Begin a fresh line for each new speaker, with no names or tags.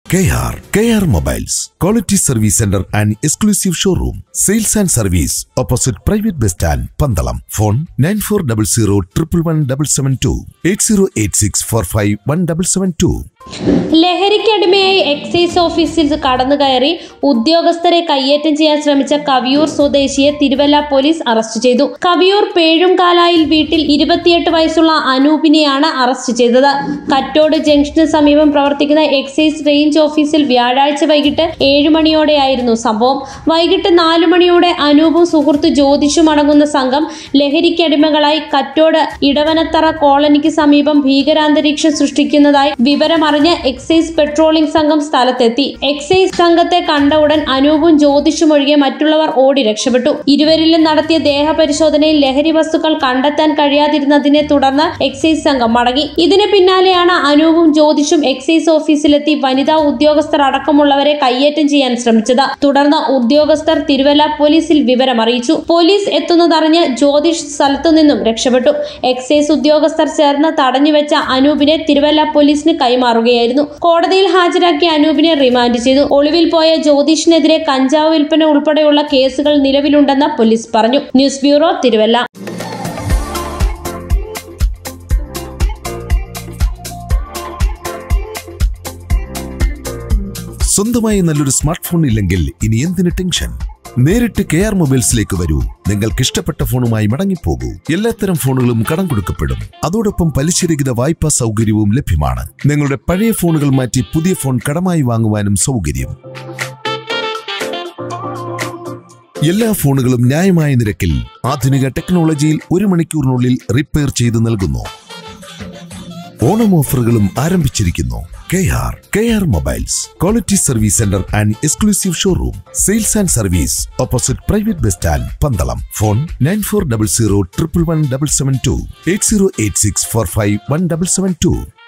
K R K R mobiles quality service centre and exclusive showroom sales and service opposite private bus stand Pandalam phone nine four double zero triple one double seven two eight zero eight six four five one double seven two
ലഹരിക്കടിമയായി excise ഓഫീസിൽ കടന്നു കയറി ഉദ്യോഗസ്ഥരെ കയ്യേറ്റം ചെയ്യാൻ ശ്രമിച്ച കവിയൂർ സ്വദേശിയെ Thiruvalla police arrest ചെയ്തു കവിയൂർ പേഴുംകാലായിൽ വീട്ടിൽ ഇരുപത്തിയെട്ട് വയസ്സുള്ള അനൂപിനെയാണ് അറസ്റ്റ് ചെയ്തത് കറ്റോട് ജംഗ്ഷന് സമീപം പ്രവർത്തിക്കുന്ന എക്സൈസ് റേഞ്ച് ഓഫീസിൽ വ്യാഴാഴ്ച വൈകിട്ട് ഏഴ് മണിയോടെയായിരുന്നു സംഭവം വൈകിട്ട് നാലു മണിയോടെ അനൂപും സുഹൃത്ത് ജ്യോതിഷും അടങ്ങുന്ന സംഘം ലഹരിക്കടിമകളായി കറ്റോട് ഇടവനത്തറ കോളനിക്ക് സമീപം ഭീകരാന്തരീക്ഷം സൃഷ്ടിക്കുന്നതായി വിവരമറിഞ്ഞ് എക്സൈസ് പെട്രോളിംഗ് സംഘം സ്ഥലത്തെത്തി എക്സൈസ് സംഘത്തെ കണ്ട ഉടൻ അനൂപും ജ്യോതിഷും ഒഴികെ മറ്റുള്ളവർ ഓടി രക്ഷപ്പെട്ടു ഇരുവരിലും നടത്തിയ ദേഹപരിശോധനയിൽ ലഹരി വസ്തുക്കൾ കണ്ടെത്താൻ കഴിയാതിരുന്നതിനെ തുടർന്ന് എക്സൈസ് സംഘം മടങ്ങി ഇതിന് പിന്നാലെയാണ് അനൂപും ജ്യോതിഷും എക്സൈസ് ഓഫീസിലെത്തി വനിതാ ഉദ്യോഗസ്ഥർ അടക്കമുള്ളവരെ കയ്യേറ്റം ചെയ്യാൻ ശ്രമിച്ചത് തുടർന്ന് ഉദ്യോഗസ്ഥർ തിരുവല്ല പോലീസിൽ വിവരമറിയിച്ചു പോലീസ് എത്തുന്നതറിഞ്ഞ് ജ്യോതിഷ് സ്ഥലത്തു നിന്നും രക്ഷപ്പെട്ടു എക്സൈസ് ഉദ്യോഗസ്ഥർ ചേർന്ന് തടഞ്ഞുവെച്ച അനൂപിനെ തിരുവല്ല പോലീസിന് കൈമാറുകയായിരുന്നു കോടതിയിൽ ഹാജരാക്കിയ അനൂപിനെ റിമാൻഡ് ചെയ്തു ഒളിവിൽ പോയ ജ്യോതിഷിനെതിരെ കഞ്ചാവ് വിൽപ്പന ഉൾപ്പെടെയുള്ള കേസുകൾ നിലവിലുണ്ടെന്ന് പോലീസ് പറഞ്ഞു ന്യൂസ് ബ്യൂറോ തിരുവല്ല
സ്വന്തമായി നല്ലൊരു സ്മാർട്ട് ഫോൺ ഇല്ലെങ്കിൽ ഇനി എന്തിന് ടെൻഷൻ നേരിട്ട് കെ ആർ മൊബൈൽസിലേക്ക് വരൂ നിങ്ങൾക്ക് ഇഷ്ടപ്പെട്ട ഫോണുമായി മടങ്ങിപ്പോകൂ എല്ലാത്തരം ഫോണുകളും കടം കൊടുക്കപ്പെടും അതോടൊപ്പം പലിശരഹിത വായ്പാ സൗകര്യവും ലഭ്യമാണ് നിങ്ങളുടെ പഴയ ഫോണുകൾ മാറ്റി പുതിയ ഫോൺ കടമായി വാങ്ങുവാനും സൗകര്യം എല്ലാ ഫോണുകളും ന്യായമായ നിരക്കിൽ ആധുനിക ടെക്നോളജിയിൽ ഒരു മണിക്കൂറിനുള്ളിൽ റിപ്പയർ ചെയ്ത് നൽകുന്നു ഓണം ഓഫറുകളും ആരംഭിച്ചിരിക്കുന്നു K R K R mobiles quality service centre and exclusive showroom sales and service opposite private bus stand Pandalam phone nine four double zero triple one double seven two eight zero eight six four five one double seven to